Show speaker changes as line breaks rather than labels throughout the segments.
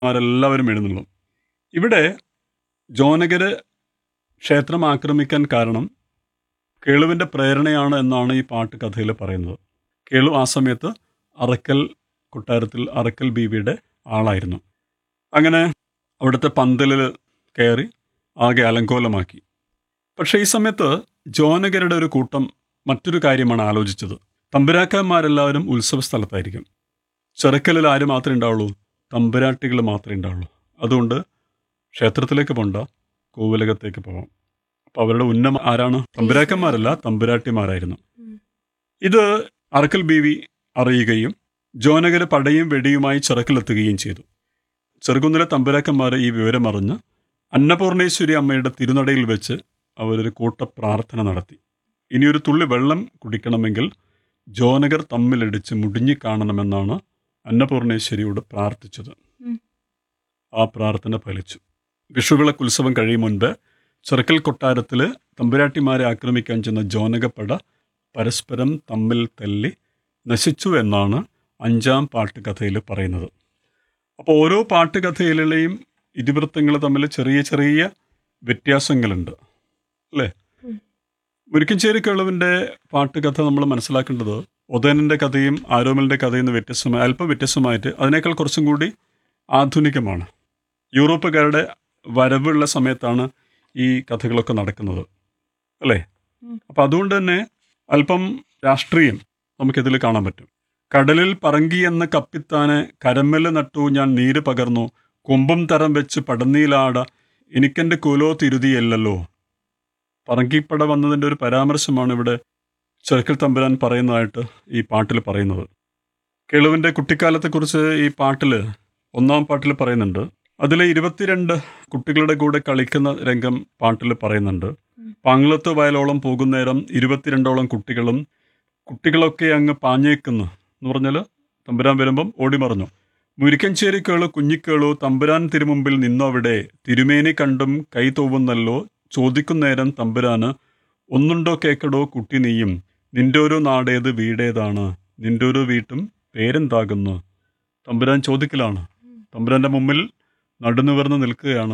മാരെല്ലാവരും എഴുന്നള്ളും ഇവിടെ ജോനകര് ക്ഷേത്രം ആക്രമിക്കാൻ കാരണം കേളുവിൻ്റെ പ്രേരണയാണ് എന്നാണ് ഈ പാട്ട് കഥയിൽ പറയുന്നത് കേളു ആ സമയത്ത് അറക്കൽ കൊട്ടാരത്തിൽ അറക്കൽ ബീവിയുടെ ആളായിരുന്നു അങ്ങനെ അവിടുത്തെ പന്തലിൽ കയറി ആകെ അലങ്കോലമാക്കി പക്ഷേ ഈ സമയത്ത് ജോനകരുടെ ഒരു കൂട്ടം മറ്റൊരു കാര്യമാണ് ആലോചിച്ചത് തമ്പുരാക്കന്മാരെല്ലാവരും ഉത്സവ സ്ഥലത്തായിരിക്കും ചെറുക്കലിൽ ആര് മാത്രമേ ഉണ്ടാവുള്ളൂ തമ്പുരാട്ടികൾ മാത്രമേ ഉണ്ടാവുള്ളൂ അതുകൊണ്ട് ക്ഷേത്രത്തിലേക്ക് പോണ്ട കോവിലകത്തേക്ക് പോവാം അപ്പോൾ അവരുടെ ഉന്നം ആരാണ് തമ്പുരാക്കന്മാരല്ല തമ്പുരാട്ടിമാരായിരുന്നു ഇത് അറക്കൽ ബീവി അറിയുകയും ജോനകര് പടയും വെടിയുമായി ചിറക്കിലെത്തുകയും ചെയ്തു ചെറുകുന്നിലെ തമ്പുരാക്കന്മാർ ഈ വിവരം അറിഞ്ഞ് അന്നപൂർണേശ്വരി അമ്മയുടെ തിരുനടയിൽ വെച്ച് അവരൊരു കൂട്ട പ്രാർത്ഥന നടത്തി ഇനിയൊരു തുള്ളി വെള്ളം കുടിക്കണമെങ്കിൽ ജോനകർ തമ്മിലടിച്ച് മുടിഞ്ഞു കാണണമെന്നാണ് അന്നപൂർണേശ്വരിയോട് പ്രാർത്ഥിച്ചത്
ഉം.
ആ പ്രാർത്ഥന ഫലിച്ചു വിഷുവിളക്ക് ഉത്സവം കഴിയും മുൻപ് ചെറുക്കൽ കൊട്ടാരത്തിൽ തമ്പുരാട്ടിമാരെ ആക്രമിക്കാൻ ചെന്ന ജോനകപ്പട പരസ്പരം തമ്മിൽ തല്ലി നശിച്ചു എന്നാണ് അഞ്ചാം പാട്ടുകഥയിൽ പറയുന്നത് അപ്പോൾ ഓരോ പാട്ടുകഥയിലെയും ഇതിവൃത്തങ്ങൾ തമ്മിൽ ചെറിയ ചെറിയ വ്യത്യാസങ്ങളുണ്ട് അല്ലേ
ഉം.
മുരിക്കഞ്ചേരി കേളുവിൻ്റെ പാട്ടുകഥ നമ്മൾ മനസ്സിലാക്കേണ്ടത് ഒതേനൻ്റെ കഥയും ആരോമലിൻ്റെ കഥയും നിന്ന് വ്യത്യസ്തമായി അല്പം വ്യത്യസ്തമായിട്ട് അതിനേക്കാൾ കുറച്ചും കൂടി ആധുനികമാണ് യൂറോപ്പുകാരുടെ വരവുള്ള സമയത്താണ് ഈ കഥകളൊക്കെ നടക്കുന്നത് അല്ലേ
ഉം.
അപ്പം അതുകൊണ്ട് തന്നെ അല്പം രാഷ്ട്രീയം നമുക്കിതിൽ കാണാൻ പറ്റും കടലിൽ പറങ്കി എന്ന കപ്പിത്താനെ കരമ്മല് നട്ടു ഞാൻ നീര് പകർന്നു കൊമ്പും തരം വെച്ച് പടന്നീലാട എനിക്കെൻ്റെ കുലോ തിരുതിയല്ലല്ലോ പറങ്കിപ്പട വന്നതിൻ്റെ ഒരു പരാമർശമാണ് ഇവിടെ ചെറുക്കൽ തമ്പുരാൻ പറയുന്നതായിട്ട് ഈ പാട്ടിൽ പറയുന്നത് കേളുവിൻ്റെ കുട്ടിക്കാലത്തെക്കുറിച്ച് ഈ പാട്ടിൽ ഒന്നാം പാട്ടിൽ പറയുന്നുണ്ട് അതിലെ ഇരുപത്തിരണ്ട് കുട്ടികളുടെ കൂടെ കളിക്കുന്ന രംഗം പാട്ടിൽ പറയുന്നുണ്ട് പാങ്ങളത്ത് വയലോളം പോകുന്നേരം ഇരുപത്തിരണ്ടോളം കുട്ടികളും കുട്ടികളൊക്കെ അങ്ങ് പാഞ്ഞേക്കുന്നു എന്ന് പറഞ്ഞാൽ തമ്പുരാൻ വരുമ്പം ഓടിമറഞ്ഞു മുരിക്കഞ്ചേരി കേളു കുഞ്ഞിക്കേളു തമ്പുരാൻ തിരുമുമ്പിൽ നിന്നവിടെ തിരുമേനി കണ്ടും കൈ തോവുന്നല്ലോ ചോദിക്കുന്നേരം തമ്പുരാന് ഒന്നുണ്ടോ കേക്കടോ കുട്ടി നീയും നിന്റെ ഒരു നാടേത് വീടേതാണ് നിന്റെ ഒരു വീട്ടും പേരെന്താകുന്നു തമ്പുരാൻ ചോദിക്കലാണ് തമ്പുരാന്റെ മുമ്പിൽ നടുനിവർന്ന് നിൽക്കുകയാണ്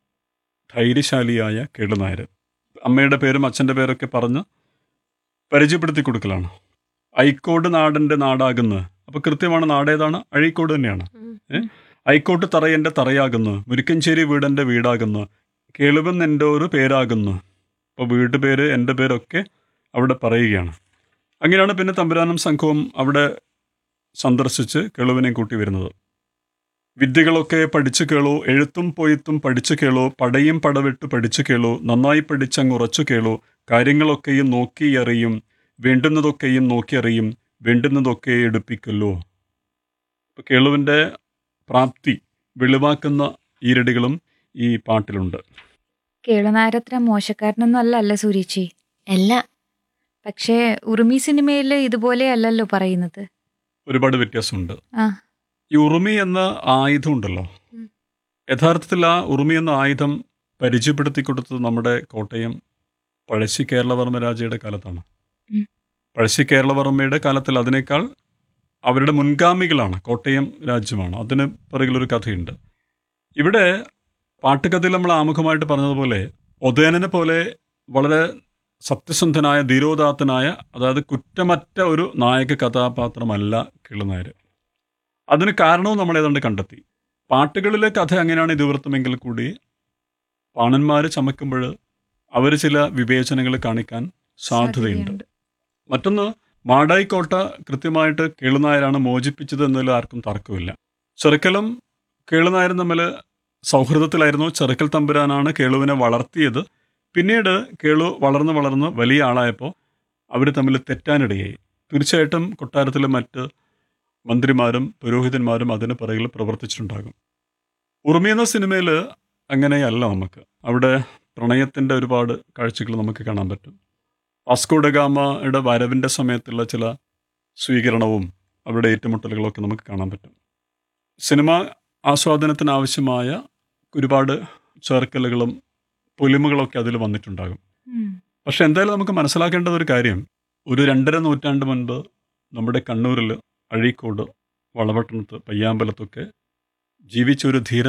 ധൈര്യശാലിയായ കേളുനായർ അമ്മയുടെ പേരും അച്ഛൻ്റെ പേരൊക്കെ പറഞ്ഞ് പരിചയപ്പെടുത്തി കൊടുക്കലാണ് ഐക്കോട് നാടിൻ്റെ നാടാകുന്നു അപ്പോൾ കൃത്യമാണ് നാടേതാണ് അഴീക്കോട് തന്നെയാണ് ഏ? ഐക്കോട്ട് തറയൻ്റെ തറയാകുന്നു മുരിക്കഞ്ചേരി വീടെൻ്റെ വീടാകുന്നു കേളുവെന്ന് എൻ്റെ ഒരു പേരാകുന്നു അപ്പോൾ വീട് പേര് എൻ്റെ പേരൊക്കെ അവിടെ പറയുകയാണ് അങ്ങനെയാണ് പിന്നെ തമ്പുരാനും സംഘവും അവിടെ സന്ദർശിച്ച് കേളുവിനെയും കൂട്ടി വരുന്നത് വിദ്യകളൊക്കെ പഠിച്ചു കേളൂ എഴുത്തും പൊയ്ത്തും പഠിച്ചു കേളൂ പടയും പടവിട്ട് പഠിച്ചു കേളൂ നന്നായി പഠിച്ചങ്ങ് ഉറച്ചു കേളൂ കാര്യങ്ങളൊക്കെയും നോക്കിയറിയും വേണ്ടുന്നതൊക്കെയും നോക്കിയറിയും വേണ്ടുന്നതൊക്കെ എടുപ്പിക്കല്ലോ ഇപ്പൊ കേളുവിൻ്റെ പ്രാപ്തി വെളിവാക്കുന്ന ഈരടികളും ഈ പാട്ടിലുണ്ട്
കേളുനാരത്ര മോശക്കാരനൊന്നും അല്ലല്ല സൂര്യേച്ചി
അല്ല
പക്ഷേ ഉറുമി സിനിമയിൽ ഇതുപോലെ അല്ലല്ലോ പറയുന്നത്
ഒരുപാട് വ്യത്യാസമുണ്ട്
ആ
ഈ ഉറുമി എന്ന ആയുധം ഉണ്ടല്ലോ
ഉം.
യഥാർത്ഥത്തിൽ ആ ഉറുമി എന്ന ആയുധം പരിചയപ്പെടുത്തി കൊടുത്തത് നമ്മുടെ കോട്ടയം പഴശ്ശി കേരളവർമ്മ രാജയുടെ കാലത്താണ്
ഉം.
പഴശ്ശി കേരളവർമ്മയുടെ കാലത്തിൽ അതിനേക്കാൾ അവരുടെ മുൻഗാമികളാണ് കോട്ടയം രാജ്യമാണ് അതിന് പിറകിലൊരു കഥയുണ്ട് ഇവിടെ പാട്ടുകഥയിൽ നമ്മൾ ആമുഖമായിട്ട് പറഞ്ഞതുപോലെ ഒതേനനെ പോലെ വളരെ സത്യസന്ധനായ ധീരോദാത്തനായ അതായത് കുറ്റമറ്റ ഒരു നായക കഥാപാത്രമല്ല കിളുനായർ അതിന് കാരണവും നമ്മൾ ഏതാണ്ട് കണ്ടെത്തി പാട്ടുകളിലെ കഥ അങ്ങനെയാണ് ഇതിവൃത്തമെങ്കിൽ കൂടി പാണന്മാർ ചമക്കുമ്പോൾ അവർ ചില വിവേചനങ്ങൾ കാണിക്കാൻ സാധ്യതയുണ്ട് മറ്റൊന്ന് മാടായിക്കോട്ട കൃത്യമായിട്ട് കേളുനായരാണ് മോചിപ്പിച്ചത് എന്നതിൽ ആർക്കും തർക്കമില്ല ചെറുക്കലും കേളുനായരും തമ്മിൽ സൗഹൃദത്തിലായിരുന്നു ചെറുക്കൽ തമ്പുരാനാണ് കേളുവിനെ വളർത്തിയത് പിന്നീട് കേളു വളർന്ന് വളർന്ന് വലിയ ആളായപ്പോൾ അവർ തമ്മിൽ തെറ്റാനിടയായി തീർച്ചയായിട്ടും കൊട്ടാരത്തിലെ മറ്റ് മന്ത്രിമാരും പുരോഹിതന്മാരും അതിന് പിറകിൽ പ്രവർത്തിച്ചിട്ടുണ്ടാകും ഉറുമി എന്ന സിനിമയിൽ അങ്ങനെയല്ല നമുക്ക് അവിടെ പ്രണയത്തിൻ്റെ ഒരുപാട് കാഴ്ചകൾ നമുക്ക് കാണാൻ പറ്റും വാസ്കോഡഗാമയുടെ വരവിൻ്റെ സമയത്തുള്ള ചില സ്വീകരണവും അവരുടെ ഏറ്റുമുട്ടലുകളൊക്കെ നമുക്ക് കാണാൻ പറ്റും സിനിമ ആസ്വാദനത്തിന് ആവശ്യമായ ഒരുപാട് ചേർക്കലുകളും പൊലിമകളൊക്കെ അതിൽ വന്നിട്ടുണ്ടാകും
ഉം.
പക്ഷെ എന്തായാലും നമുക്ക് മനസ്സിലാക്കേണ്ടത് ഒരു കാര്യം ഒരു രണ്ടര നൂറ്റാണ്ട് മുൻപ് നമ്മുടെ കണ്ണൂരിൽ അഴീക്കോട് വളപട്ടണത്ത് പയ്യാമ്പലത്തൊക്കെ ജീവിച്ചൊരു ധീര